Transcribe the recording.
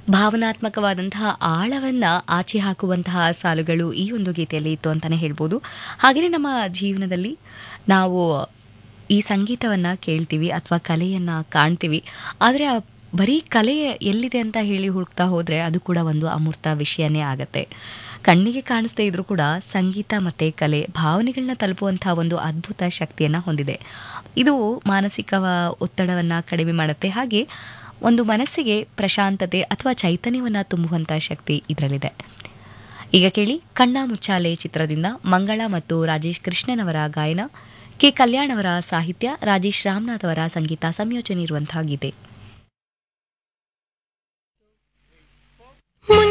ಭಾವನಾತ್ಮಕವಾದಂತಹ ಆಳವನ್ನ ಆಚೆ ಹಾಕುವಂತಹ ಸಾಲುಗಳು ಈ ಒಂದು ಗೀತೆಯಲ್ಲಿ ಇತ್ತು ಅಂತಾನೆ ಹೇಳ್ಬೋದು ಹಾಗೆಯೇ ನಮ್ಮ ಜೀವನದಲ್ಲಿ ನಾವು ಈ ಸಂಗೀತವನ್ನ ಕೇಳ್ತೀವಿ ಅಥವಾ ಕಲೆಯನ್ನ ಕಾಣ್ತೀವಿ ಆದರೆ ಆ ಬರೀ ಕಲೆ ಎಲ್ಲಿದೆ ಅಂತ ಹೇಳಿ ಹುಡುಕ್ತಾ ಹೋದ್ರೆ ಅದು ಕೂಡ ಒಂದು ಅಮೂರ್ತ ವಿಷಯನೇ ಆಗತ್ತೆ ಕಣ್ಣಿಗೆ ಕಾಣಿಸ್ದೇ ಇದ್ರೂ ಕೂಡ ಸಂಗೀತ ಮತ್ತೆ ಕಲೆ ಭಾವನೆಗಳನ್ನ ತಲುಪುವಂತಹ ಒಂದು ಅದ್ಭುತ ಶಕ್ತಿಯನ್ನ ಹೊಂದಿದೆ ಇದು ಮಾನಸಿಕ ಒತ್ತಡವನ್ನ ಕಡಿಮೆ ಮಾಡುತ್ತೆ ಹಾಗೆ ಒಂದು ಮನಸ್ಸಿಗೆ ಪ್ರಶಾಂತತೆ ಅಥವಾ ಚೈತನ್ಯವನ್ನ ತುಂಬುವಂತಹ ಶಕ್ತಿ ಇದರಲ್ಲಿದೆ ಈಗ ಕೇಳಿ ಕಣ್ಣ ಮುಚ್ಚಾಲೆ ಚಿತ್ರದಿಂದ ಮಂಗಳ ಮತ್ತು ರಾಜೇಶ್ ಕೃಷ್ಣನ್ ಅವರ ಗಾಯನ ಕೆ ಕಲ್ಯಾಣ್ ಅವರ ಸಾಹಿತ್ಯ ರಾಜೇಶ್ ರಾಮನಾಥ್ ಅವರ ಸಂಗೀತ ಸಂಯೋಜನೆ ಇರುವಂತಹ ಗೀತೆ